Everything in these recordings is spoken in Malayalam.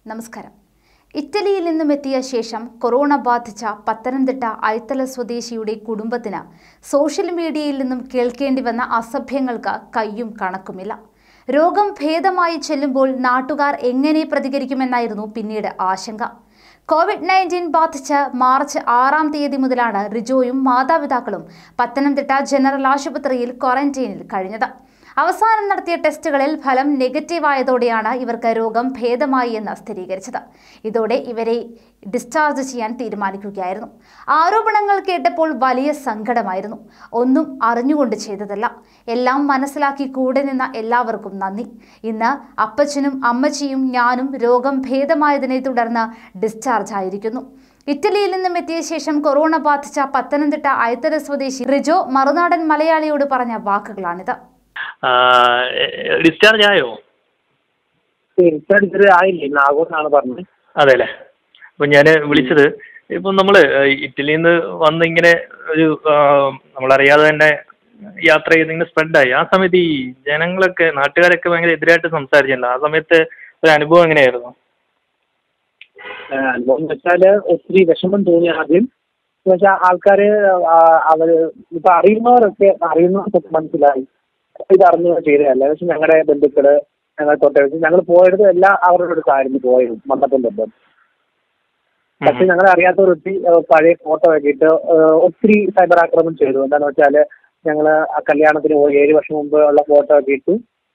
നമസ്കാരം ഇറ്റലിയിൽ നിന്നും എത്തിയ ശേഷം കൊറോണ ബാധിച്ച പത്തനംതിട്ട ഐത്തല സ്വദേശിയുടെ കുടുംബത്തിന് സോഷ്യൽ മീഡിയയിൽ നിന്നും കേൾക്കേണ്ടി വന്ന അസഭ്യങ്ങൾക്ക് കയ്യും കണക്കുമില്ല രോഗം ഭേദമായി ചെല്ലുമ്പോൾ നാട്ടുകാർ എങ്ങനെ പ്രതികരിക്കുമെന്നായിരുന്നു പിന്നീട് ആശങ്ക കോവിഡ് നയൻറ്റീൻ ബാധിച്ച് മാർച്ച് ആറാം തീയതി മുതലാണ് റിജോയും മാതാപിതാക്കളും പത്തനംതിട്ട ജനറൽ ആശുപത്രിയിൽ ക്വാറന്റൈനിൽ കഴിഞ്ഞത് അവസാനം നടത്തിയ ടെസ്റ്റുകളിൽ ഫലം നെഗറ്റീവ് ആയതോടെയാണ് ഇവർക്ക് രോഗം ഭേദമായി എന്ന് സ്ഥിരീകരിച്ചത് ഇതോടെ ഇവരെ ഡിസ്ചാർജ് ചെയ്യാൻ തീരുമാനിക്കുകയായിരുന്നു ആരോപണങ്ങൾ കേട്ടപ്പോൾ വലിയ സങ്കടമായിരുന്നു ഒന്നും അറിഞ്ഞുകൊണ്ട് ചെയ്തതല്ല എല്ലാം മനസ്സിലാക്കി കൂടെ നിന്ന എല്ലാവർക്കും നന്ദി ഇന്ന് അപ്പച്ചനും അമ്മച്ചിയും ഞാനും രോഗം ഭേദമായതിനെ തുടർന്ന് ഡിസ്ചാർജ് ആയിരിക്കുന്നു ഇറ്റലിയിൽ നിന്നും എത്തിയ ശേഷം കൊറോണ ബാധിച്ച പത്തനംതിട്ട ഐത്തര സ്വദേശി റിജോ മറുനാടൻ മലയാളിയോട് പറഞ്ഞ വാക്കുകളാണിത് ഡിസ്ചാർജ് ആയോ തിരിച്ചടിച്ചത് ആയില്ലേ നാഗൂർന്നാണ് പറഞ്ഞത് അതെ അല്ലേ അപ്പം ഞാൻ വിളിച്ചത് ഇപ്പം നമ്മൾ ഇറ്റലിയിൽ നിന്ന് വന്ന് ഇങ്ങനെ ഒരു ആ, നമ്മളറിയാതെ തന്നെ യാത്ര ചെയ്ത് ഇങ്ങനെ സ്പ്രെഡായി ആ സമയത്ത് ഈ ജനങ്ങളൊക്കെ നാട്ടുകാരൊക്കെ ഭയങ്കര എതിരായിട്ട് സംസാരിച്ചിട്ടുണ്ട് ആ സമയത്ത് ഒരു അനുഭവം എങ്ങനെയായിരുന്നു ഏഹ് അനുഭവം എന്ന് വെച്ചാല് ഒത്തിരി വിഷമം തോന്നി ആദ്യം എന്ന് വെച്ചാൽ ആൾക്കാര് ആ, അവര് ഇപ്പൊ അറിയുന്നവരൊക്കെ അറിയുന്നവർക്കൊക്കെ മനസ്സിലായി ഇത് അറിഞ്ഞു ചെയ്തതല്ല പക്ഷെ ഞങ്ങളുടെ ബന്ധുക്കള് ഞങ്ങൾ തൊട്ടടുത്ത് ഞങ്ങൾ പോയത് എല്ലാം അവരുടെ അടുത്തായിരുന്നു പോയത് മണ്ഡപം തൊട്ട് പക്ഷെ ഞങ്ങളെ അറിയാത്തവർ ഒത്തിരി ഏഹ്, പഴയ ഫോട്ടോ ഒക്കെ ഇട്ട് ഏഹ്, ഒത്തിരി സൈബർ ആക്രമണം ചെയ്തു എന്താന്ന് വെച്ചാല് ഞങ്ങള് ആ കല്യാണത്തിന് പോയി ഏഴ് വർഷം മുമ്പ് ഉള്ള ഫോട്ടോ ഒക്കെ ഇട്ടു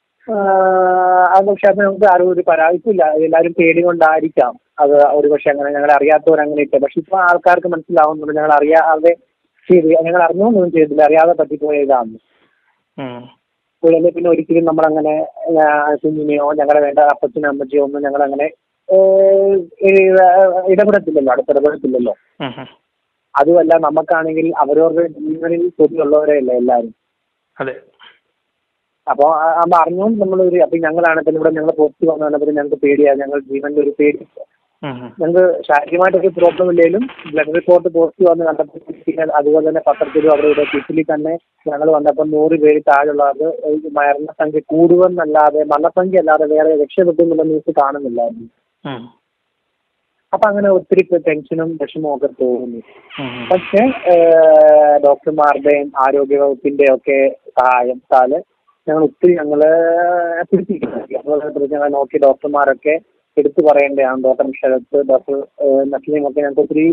ആഹ് അത് പക്ഷെ അത് നമുക്ക് ആരും ഒരു പരാതിപ്പില്ല എല്ലാവരും പേടി കൊണ്ടായിരിക്കാം അത് ഒരു പക്ഷെ അങ്ങനെ ഞങ്ങളെ അറിയാത്തവർ അങ്ങനെ ഇട്ട് പക്ഷെ ഇപ്പൊ ആൾക്കാർക്ക് മനസ്സിലാവുന്നുണ്ട് ഞങ്ങൾ അറിയാതെ ചെയ്ത് ഞങ്ങൾ അറിഞ്ഞോണ്ടൊന്നും ചെയ്തില്ല അറിയാതെ പറ്റിപ്പോയ ഇതാണ് ഉം. ഉടനെ പിന്നെ ഒരിക്കലും നമ്മളങ്ങനെ ആ, കുഞ്ഞിനെയോ ഞങ്ങളെ വേണ്ട അപ്പച്ചനോ അമ്മച്ചിയോ ഒന്നും ഞങ്ങളങ്ങനെ ഏഹ്, ഏഹ്, ഇടപെടത്തില്ലല്ലോ അടുത്തിടപെടത്തില്ലല്ലോ ഉം, ഉം. അതുമല്ല നമുക്കാണെങ്കിൽ അവരവരുടെ ജീവനിൽ കൊതിയുള്ളവരെയല്ല എല്ലാവരും അതെ അപ്പൊ അപ്പൊ അറിഞ്ഞുകൊണ്ട് നമ്മളൊരു അപ്പൊ ഞങ്ങളാണ് പിന്നെ ഇവിടെ ഞങ്ങൾ പോസ്റ്റ് വന്നു വന്നപ്പോൾ ഞങ്ങൾക്ക് പേടിയാണ് ഞങ്ങൾ ജീവന്റെ ഒരു പേടി ഉം, ഉം. ഞങ്ങൾക്ക് ശാരീരികമായിട്ടൊക്കെ പ്രോബ്ലം ഇല്ലെങ്കിലും ബ്ലഡ് റിപ്പോർട്ട് പോസ്റ്റ് വന്ന് കണ്ടപ്പോൾ പിന്നെ അതുപോലെ തന്നെ പത്രത്തിലും അവിടെ ഇവിടെ ഇറ്റലി തന്നെ ഞങ്ങൾ വന്നപ്പോൾ നൂറ് പേര് താഴെയുള്ളത് ഈ മരണസംഖ്യ കൂടുമെന്നല്ലാതെ മരണസംഖ്യ അല്ലാതെ വേറെ രക്ഷപ്പെട്ടു എന്നുള്ള ന്യൂസ് കാണുന്നില്ലായിരുന്നു ഉം. അപ്പൊ അങ്ങനെ ഒത്തിരി ടെൻഷനും വിഷമവും ഒക്കെ തോന്നി ഉം, ഉം. പക്ഷെ ഏഹ്, ഡോക്ടർമാരുടെയും ആരോഗ്യവകുപ്പിന്റെ ഒക്കെ സഹായത്താല് ഞങ്ങൾ ഒത്തിരി ഞങ്ങള് പിടിച്ചിരിക്കുന്നു അതുപോലെ ഞങ്ങൾ നോക്കി ഡോക്ടർമാരൊക്കെ എടുത്തു പറയേണ്ടതാണ് ഡോക്ടർ ശരത്ത് ഡോക്ടർ നസ്ലിം ഒക്കെ ഞങ്ങൾക്ക് ഒത്തിരി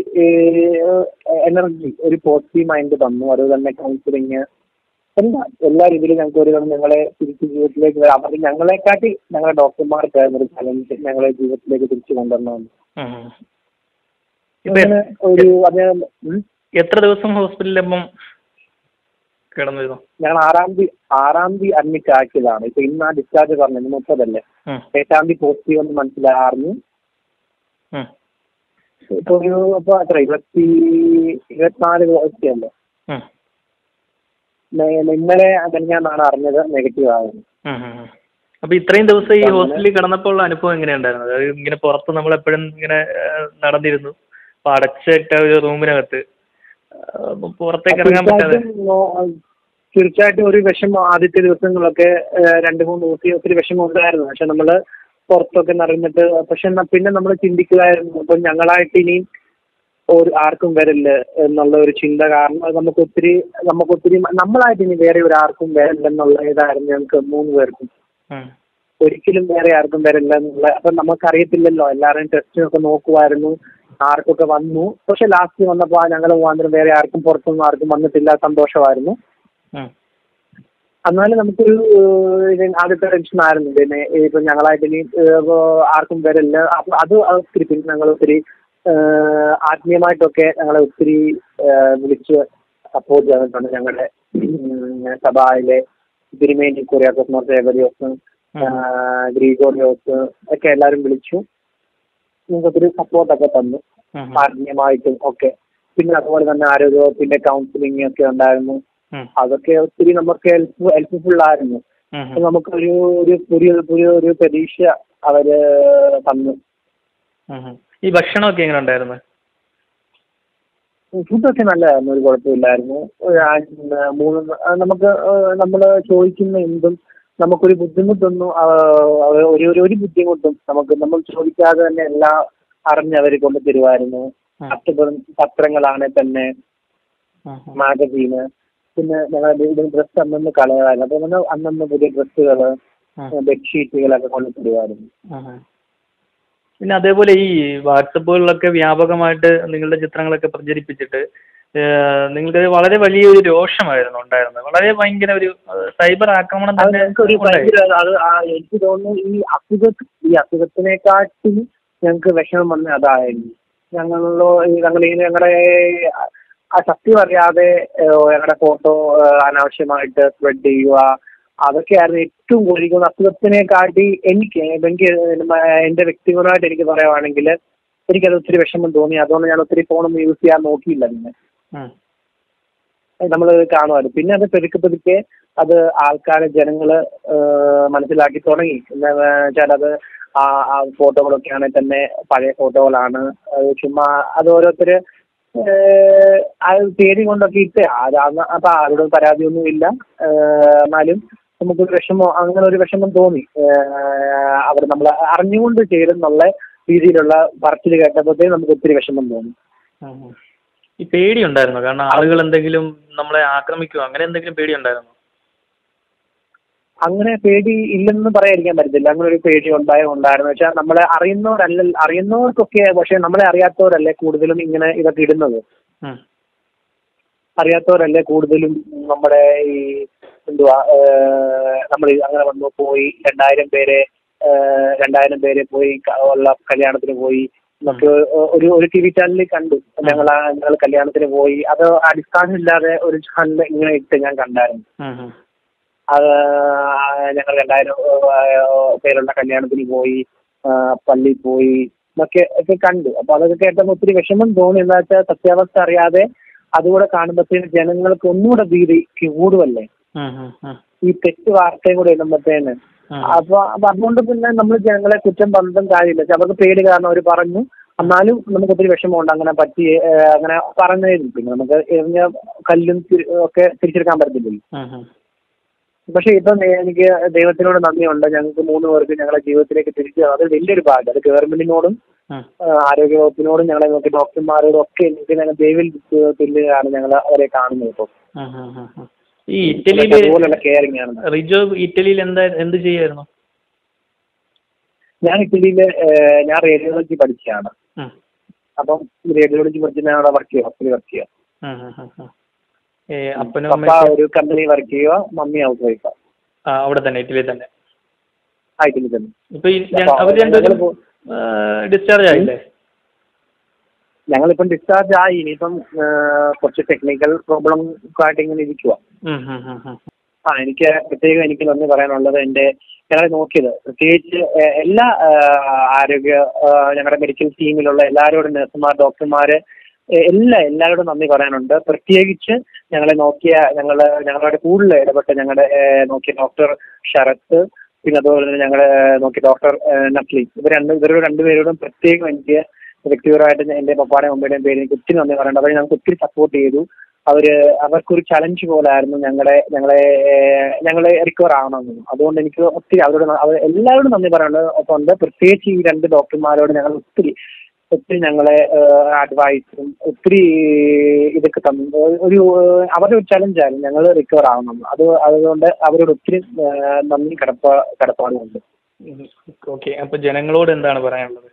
എനർജി ഒരു പോസിറ്റീവ് മൈൻഡ് തന്നു അതുപോലെ തന്നെ കൗൺസിലിങ് എല്ലാ എല്ലാ രീതിയിലും ഞങ്ങൾക്ക് ഒരു തവണ ഞങ്ങളെ തിരിച്ച് ജീവിതത്തിലേക്ക് വരാം അവർക്ക് ഞങ്ങളെക്കാട്ടി ഞങ്ങളുടെ ഡോക്ടർമാർക്കായിരുന്നു ഒരു ചലഞ്ച് ഞങ്ങളെ ജീവിതത്തിലേക്ക് തിരിച്ചു കൊണ്ടുവരണമെന്ന് ഉം, ഉം. ഇപ്പൊ അങ്ങനെ ഒരു അദ്ദേഹം ഉം? എത്ര ദിവസം ഹോസ്പിറ്റലിൽ അപ്പം കിടന്നിരുന്നു ഞങ്ങൾ ആറാം തീയതി ആറാം തീയതി അഡ്മിറ്റ് ആക്കിയതാണ് ഇപ്പൊ ഇന്ന് ആ ഡിസ്ചാർജ് പറഞ്ഞു ഇന്ന് മുപ്പതല്ലേ ഉം, എട്ടാം തീയതി പോസിറ്റീവ് എന്ന് മനസ്സിലായിരുന്നു ഉം, ഇപ്പൊ ഒരു ഇപ്പൊ എത്ര ഇരുപത്തി ഇരുപത്തിനാല് ദിവസമല്ലേ ഉം, ഇന്നലെ ഞാനാണ് അറിഞ്ഞത് നെഗറ്റീവ് ആകുന്നത് ഉം, ഉം, ഉം. അപ്പൊ ഇത്രയും ദിവസം ഈ ഹോസ്പിറ്റലിൽ കിടന്നപ്പോൾ ഉള്ള അനുഭവം എങ്ങനെയുണ്ടായിരുന്നു അതായത് ഇങ്ങനെ പുറത്ത് നമ്മൾ എപ്പോഴും ഇങ്ങനെ ആ, നടന്നിരുന്നു അപ്പൊ അടച്ചിട്ട ഒരു റൂമിനകത്ത് ആ, അപ്പൊ പുറത്തേക്ക് ഇറങ്ങാൻ പറ്റാതെ തീർച്ചയായിട്ടും നോ- തീർച്ചയായിട്ടും ഒരു വിഷമം ആദ്യത്തെ ദിവസങ്ങളൊക്കെ ഏഹ്, രണ്ട് മൂന്ന് ദിവസം ഒത്തിരി വിഷമം ഉണ്ടായിരുന്നു പക്ഷെ നമ്മള് പുറത്തൊക്കെ നിറഞ്ഞിട്ട് പക്ഷെ എന്നാ പിന്നെ നമ്മൾ ചിന്തിക്കുമായിരുന്നു ഇപ്പൊ ഞങ്ങളായിട്ട് ഇനി ഒരു ആർക്കും വരില്ല എന്നുള്ള ഒരു ചിന്ത കാരണം അത് നമുക്ക് ഒത്തിരി നമുക്ക് ഒത്തിരി നമ്മളായിട്ട് ഇനി വേറെ ഒരു ആർക്കും വരില്ല എന്നുള്ള ഇതായിരുന്നു ഞങ്ങൾക്ക് മൂന്ന് പേർക്കും ഉം, ഒരിക്കലും വേറെ ആർക്കും വരില്ല എന്നുള്ള അപ്പൊ നമുക്കറിയത്തില്ലല്ലോ എല്ലാവരുടെയും ടെസ്റ്റിനൊക്കെ നോക്കുമായിരുന്നു ആർക്കൊക്കെ വന്നു പക്ഷെ ലാസ്റ്റ് വന്നപ്പോ ഞങ്ങൾ മുഖാന്തരം വേറെ ആർക്കും പുറത്തൊന്നും ആർക്കും വന്നിട്ടില്ല സന്തോഷമായിരുന്നു ഉം, എന്നാലും നമുക്കൊരു ഏഹ്, ഇത് ആദ്യത്തെ ടെൻഷൻ ആയിരുന്നു പിന്നെ ഇപ്പൊ ഞങ്ങളായിട്ട് ഇനി ഏഹ്, ആർക്കും വരില്ല അപ്പൊ അത് ഒത്തിരി പിന്നെ ഞങ്ങൾ ഒത്തിരി ഏഹ്, ആത്മീയമായിട്ടൊക്കെ ഞങ്ങളെ ഒത്തിരി ഏഹ്, വിളിച്ച് സപ്പോർട്ട് ചെയ്തിട്ടുണ്ട് ഞങ്ങളുടെ ഉം, സഭയിലെ തിരുമേനി കുര്യാക്കോസ് മോർത്തേവരിയോസ് ഗ്രീഗോറിയോസ് ഒക്കെ എല്ലാവരും വിളിച്ചു ഞങ്ങൾക്ക് ഒത്തിരി സപ്പോർട്ടൊക്കെ തന്നു ഉം, ആത്മീയമായിട്ടും ഒക്കെ പിന്നെ അതുപോലെ തന്നെ ആരോഗ്യവകുപ്പിന്റെ കൗൺസിലിംഗ് ഒക്കെ ഉണ്ടായിരുന്നു ഉം, അതൊക്കെ ഒത്തിരി നമുക്ക് ഹെൽപ്പ് ഹെൽപ്ഫുൾ ആയിരുന്നു ഉം, അപ്പൊ നമുക്കൊരു ഒരു പുതിയ പുതിയ ഒരു പ്രതീക്ഷ അവര് തന്നു ഉം, ഉം. ഈ ഭക്ഷണമൊക്കെ എങ്ങനെ ഉണ്ടായിരുന്നു ഫുഡൊക്കെ നല്ലതായിരുന്നു ഒരു കുഴപ്പമില്ലായിരുന്നു ഒരു ആ- മൂന്ന് ആ നമുക്ക് നമ്മൾ ചോദിക്കുന്ന എന്തും നമുക്കൊരു ബുദ്ധിമുട്ടൊന്നും ആ, ഒരു ഒരു ഒരു ബുദ്ധിമുട്ടും നമുക്ക് നമ്മൾ ചോദിക്കാതെ തന്നെ എല്ലാം അറിഞ്ഞ് അവർ കൊണ്ടു തരുമായിരുന്നു ഉം. പത്ര- പത്രങ്ങളാണെ തന്നെ ഉം, ഉം. മാഗസീന് പിന്നെ ഞങ്ങളുടെ ഇതിന് ഡ്രസ്സ് അന്നന്ന് കളയാമായിരുന്നു അപ്പൊ നമ്മൾ അന്നന്ന് പുതിയ ഡ്രസ്സുകള് ഉം. ബെഡ്ഷീറ്റുകളൊക്കെ കൊണ്ടു തരുമായിരുന്നു ആഹാ. പിന്നെ അതേപോലെ ഈ വാട്സപ്പുകളിലൊക്കെ വ്യാപകമായിട്ട് നിങ്ങളുടെ ചിത്രങ്ങളൊക്കെ പ്രചരിപ്പിച്ചിട്ട് ഏഹ്, നിങ്ങൾക്ക് വളരെ വലിയൊരു രോഷമായിരുന്നു ഉണ്ടായിരുന്നത് വളരെ ഭയങ്കര ഒരു ഏഹ്, സൈബർ ആക്രമണം അത് തന്നെ ഞങ്ങൾക്ക് ഒരു ഉണ്ടായി. ഭയങ്കര അത് ആ എനിക്ക് തോന്നുന്നു ഈ അസുഖ ഈ അസുഖത്തിനെക്കാട്ടും ഞങ്ങൾക്ക് വിഷമം വന്ന അതായിരുന്നു ഞങ്ങളോ ഈ ഞങ്ങൾ ഈ ഞങ്ങളുടെ ആ സത്യം അറിയാതെ ഏഹ്, ഞങ്ങളുടെ ഫോട്ടോ അനാവശ്യമായിട്ട് സ്പ്രെഡ് ചെയ്യുക അതൊക്കെയായിരുന്നു ഏറ്റവും കൂടുതൽ എനിക്ക് തോന്നുന്നു അസുഖത്തിനെക്കാട്ടി എനിക്ക് എനിക്ക് എന്റെ വ്യക്തിപരമായിട്ട് എനിക്ക് പറയുവാണെങ്കിൽ എനിക്കത് ഒത്തിരി വിഷമം തോന്നി അതുകൊണ്ട് ഞാൻ ഒത്തിരി ഫോണൊന്നും യൂസ് ചെയ്യാൻ നോക്കിയില്ല പിന്നെ ഉം. നമ്മൾ കാണുമായിരുന്നു പിന്നെ അത് പെരുക്കെ പെരുക്കെ അത് ആൾക്കാരെ ജനങ്ങള് ഏഹ് മനസ്സിലാക്കി തുടങ്ങി എന്താ വെച്ചാൽ അത് ആ ആ ഫോട്ടോകളൊക്കെ ആണെങ്കിൽ തന്നെ പഴയ ഫോട്ടോകളാണ് അത് ചുമ്മാ അത് ഓരോരുത്തര് ഏഹ് അത് പേര് കൊണ്ടൊക്കെ ഇട്ട് അത് അന്ന് അപ്പൊ ആരോടും പരാതിയൊന്നും ഇല്ല ഏഹ് എന്നാലും നമുക്കൊരു വിഷമം അങ്ങനെ ഒരു വിഷമം തോന്നി ഏഹ് അവർ നമ്മൾ അറിഞ്ഞുകൊണ്ട് ചെയ്തെന്നുള്ള രീതിയിലുള്ള പറച്ചിൽ കേട്ടപ്പോഴത്തേക്ക് നമുക്ക് ഒത്തിരി വിഷമം തോന്നി ഉം, ഉം. ഈ പേടി ഉണ്ടായിരുന്നോ കാരണം ആളുകൾ എന്തെങ്കിലും നമ്മളെ ആക്രമിക്കുമോ അങ്ങനെ എന്തെങ്കിലും പേടി ഉണ്ടായിരുന്നോ അങ്ങനെ പേടി ഇല്ലെന്ന് പറയാതിരിക്കാൻ പറ്റത്തില്ല അങ്ങനെ ഒരു പേടി ഉണ്ടായോ ഉണ്ടായിരുന്നു വെച്ചാൽ നമ്മളെ അറിയുന്നവരല്ല അറിയുന്നവർക്കൊക്കെ പക്ഷെ നമ്മളെ അറിയാത്തവരല്ലേ കൂടുതലും ഇങ്ങനെ ഇതൊക്കെ ഇടുന്നത് ഉം. അറിയാത്തവരല്ലേ കൂടുതലും നമ്മുടെ ഈ എന്തുവാ നമ്മൾ അങ്ങനെ വന്നു പോയി രണ്ടായിരം പേരെ ഏഹ്, രണ്ടായിരം പേരെ പോയി ക- ഉള്ള കല്യാണത്തിന് പോയി എന്നൊക്കെ ഒരു ഒരു ടി വി ചാനലിൽ കണ്ടു ഞങ്ങൾ ഞങ്ങൾ കല്യാണത്തിന് പോയി അത് അടിസ്ഥാനമില്ലാതെ ഒരു ചാനൽ ഇങ്ങനെ ഇട്ട് ഞാൻ കണ്ടായിരുന്നു ഉം, ഉം. അത് ഞങ്ങൾ രണ്ടായിരം ഏഹ്, പേരുള്ള കല്യാണത്തിന് പോയി ആഹ് പള്ളിയിൽ പോയി എന്നൊക്കെ ഒക്കെ കണ്ടു അപ്പൊ അതൊക്കെ കേട്ടപ്പോൾ ഒത്തിരി വിഷമം തോന്നി എന്താ വെച്ചാൽ സത്യാവസ്ഥ അറിയാതെ അതുകൂടെ കാണുമ്പോഴത്തേന് ജനങ്ങൾക്ക് ഒന്നുകൂടെ ഭീതി കൂടുമല്ലേ ഉം, ഉം, ഉം. ഈ തെറ്റ് വാർത്തയും കൂടെ ഇടുമ്പോഴത്തേന് ഉം. അപ്പൊ അപ്പൊ അതുകൊണ്ട് പിന്നെ നമ്മൾ ജനങ്ങളെ കുറ്റം പറഞ്ഞിട്ടും കാര്യമില്ല പക്ഷെ അവർക്ക് പേടി കാരണം അവർ പറഞ്ഞു എന്നാലും നമുക്ക് ഒത്തിരി വിഷമമുണ്ട് അങ്ങനെ പറ്റി ഏഹ്, അങ്ങനെ പറഞ്ഞതിൽ പിന്നെ നമുക്ക് എറിഞ്ഞ കല്ലും തിരി- ഒക്കെ തിരിച്ചെടുക്കാൻ പറ്റത്തില്ലല്ലോ ഉം, ഉം. പക്ഷെ ഇപ്പം എനിക്ക് ദൈവത്തിനോട് നന്ദിയുണ്ട് ഞങ്ങൾക്ക് മൂന്ന് പേർക്ക് ഞങ്ങളുടെ ജീവിതത്തിലേക്ക് തിരിച്ചു അത് വലിയൊരു ഭാഗ്യം അത് ഗവൺമെന്റിനോടും ഉം. ആ, ആരോഗ്യ വകുപ്പിനോടും ഞങ്ങളെ നോക്കി ഡോക്ടർമാരോടും ഒക്കെ എനിക്ക് ഞങ്ങൾ ദൈവം തുല്യതാണ് ഞങ്ങൾ അവരെ കാണുന്നത് ഇപ്പോൾ ഉം, ഉം, ഉം, ഉം. ഈ ഇറ്റലിയില് അതുപോലുള്ള കെയറിംഗ് ആണ് റിജോ ഇറ്റലിയിൽ എന്താ എന്ത് ചെയ്യായിരുന്നു ഞാൻ ഇറ്റലിയില് ഏഹ്, ഞാൻ റേഡിയോളജി പഠിച്ചതാണ് ഉം. അപ്പം റേഡിയോളജി പഠിച്ച് ഞാൻ അവിടെ വർക്ക് ചെയ്യുക ഹോസ്പിറ്റലിൽ വർക്ക് ചെയ്യുക ഉം, ഉം, ഉം, ഉം. ഏ, അപ്പനും പപ്പ അമ്മയും ഒരു കമ്പനി വർക്ക് ചെയ്യുക മമ്മി ഹൗസ് വൈഫാ ആ അവിടെ തന്നെ ഇറ്റലിയിൽ തന്നെ ആ ഇറ്റലി തന്നെ ഇപ്പൊ ഈ ര- അപ്പൊ അവർ രണ്ടുപേരും ഞങ്ങള് പോ- ഡിസ്ചാർജ് ആയില്ലേ ഞങ്ങളിപ്പം ഡിസ്ചാർജ് ആയി ഇനിയിപ്പം ഏഹ്, കുറച്ച് ടെക്നിക്കൽ പ്രോബ്ലം ആയിട്ട് ഇങ്ങനെ ഇരിക്കുക ഉം, ഉം, ഉം, ഉം. ആ എനിക്ക് പ്രത്യേകം എനിക്ക് നന്ദി പറയാനുള്ളത് എൻ്റെ ഞങ്ങളെ നോക്കിയത് പ്രത്യേകിച്ച് ഏഹ്, എല്ലാ ഏഹ്, ആരോഗ്യ ഏഹ്, ഞങ്ങളുടെ മെഡിക്കൽ ടീമിലുള്ള എല്ലാവരോടും നഴ്സുമാർ ഡോക്ടർമാര് ഏഹ്, എല്ലാ എല്ലാവരോടും നന്ദി പറയാനുണ്ട് പ്രത്യേകിച്ച് ഞങ്ങളെ നോക്കിയ ഞങ്ങള് ഞങ്ങളുടെ കൂടുതൽ ഇടപെട്ട ഞങ്ങളുടെ ഏഹ്, നോക്കിയ ഡോക്ടർ ശരത്ത് പിന്നെ അതുപോലെ തന്നെ ഞങ്ങളുടെ നോക്കിയ ഡോക്ടർ ഏഹ്, നസ്ലി ഇവർ രണ്ട് ഇവരോട് രണ്ടുപേരോടും പ്രത്യേകം എനിക്ക് വ്യക്തിപരമായിട്ട് ഞാൻ എൻ്റെ പപ്പാടെയും അമ്മയുടെയും പേര് എനിക്ക് ഒത്തിരി നന്ദി പറയാനുണ്ട് അവർ ഞങ്ങൾക്ക് ഒത്തിരി സപ്പോർട്ട് ചെയ്തു അവര് അവർക്കൊരു ചലഞ്ച് പോലായിരുന്നു ഞങ്ങളെ ഞങ്ങളെ ഏഹ്, ഞങ്ങളെ റിക്കവർ ആവണമെന്ന് അതുകൊണ്ട് എനിക്ക് ഒത്തിരി അവരോട് ന- അവർ എല്ലാവരോടും നന്ദി പറയാനുണ്ട് ഉണ്ട് പ്രത്യേകിച്ച് ഈ രണ്ട് ഡോക്ടർമാരോട് ഞങ്ങൾ ഒത്തിരി ഒത്തിരി ഞങ്ങളെ അഡ്വൈസും ഒത്തിരി ഇതൊക്കെ തന്നു ഒരു ഏഹ്, അവരുടെ ഒരു ചലഞ്ചായിരുന്നു ഞങ്ങൾ റിക്കവർ ആവണം അത് അതുകൊണ്ട് അവരോട് ഒത്തിരി ഏഹ്, നന്ദി കടപ്പ കടപ്പാടുമുണ്ട് ഓക്കെ അപ്പൊ ജനങ്ങളോട് എന്താണ് പറയാനുള്ളത്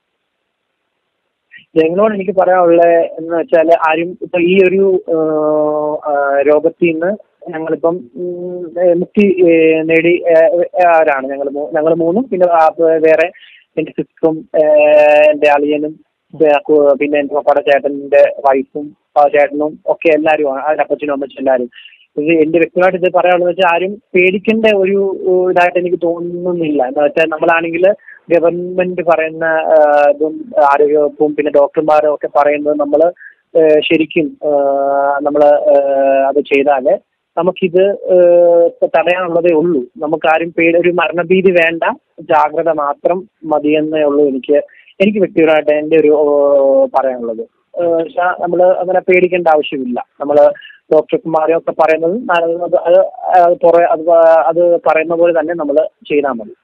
ജനങ്ങളോട് എനിക്ക് പറയാനുള്ളത് എന്ന് വെച്ചാൽ ആരും ഇപ്പൊ ഈ ഒരു ഏഹ്, ആഹ് രോഗത്തിൽ നിന്ന് ഞങ്ങളിപ്പം ഉം, ഏഹ്, മുക്തി ഏഹ്, നേടി ആരാണ് ഞങ്ങൾ ഞങ്ങൾ മൂന്നും പിന്നെ ആ വേറെ എന്റെ സിസ്റ്ററും എന്റെ അളിയനും ഏഹ്, കു- പിന്നെ എന്റെ പപ്പാടെ ചേട്ടന്റെ വൈഫും ആ ചേട്ടനും ഒക്കെ എല്ലാവരും അതിന്റെ അപ്പച്ചനും അമ്മച്ചും എല്ലാവരും ഇത് എന്റെ വ്യക്തിപരമായിട്ട് ഇത് പറയാനുള്ളത് വെച്ചാൽ ആരും പേടിക്കേണ്ട ഒരു ഏഹ്, ഇതായിട്ട് എനിക്ക് തോന്നുന്നില്ല എന്ന് വെച്ചാൽ നമ്മളാണെങ്കിൽ ഗവൺമെന്റ് പറയുന്ന ആ, ഇതും ആരോഗ്യവകുപ്പും പിന്നെ ഡോക്ടർമാരും ഒക്കെ പറയുന്നത് നമ്മൾ ശരിക്കും നമ്മൾ അത് ചെയ്താൽ നമുക്കിത് ഏഹ്, ഇപ്പൊ തടയാനുള്ളതേ ഉള്ളൂ നമുക്കാരും പേടി ഒരു മരണഭീതി വേണ്ട ജാഗ്രത മാത്രം മതിയെന്നേ ഉള്ളൂ എനിക്ക് എനിക്ക് വ്യക്തിപരമായിട്ട് എൻ്റെ ഒരു ഏഹ്, പറയാനുള്ളത് നമ്മൾ അങ്ങനെ പേടിക്കേണ്ട ആവശ്യമില്ല നമ്മൾ ഡോക്ടർമാരും ഒക്കെ പറയുന്നത് അത് അത് അത് പുറ- അത് അത് പറയുന്ന പോലെ തന്നെ നമ്മൾ ചെയ്താൽ മതി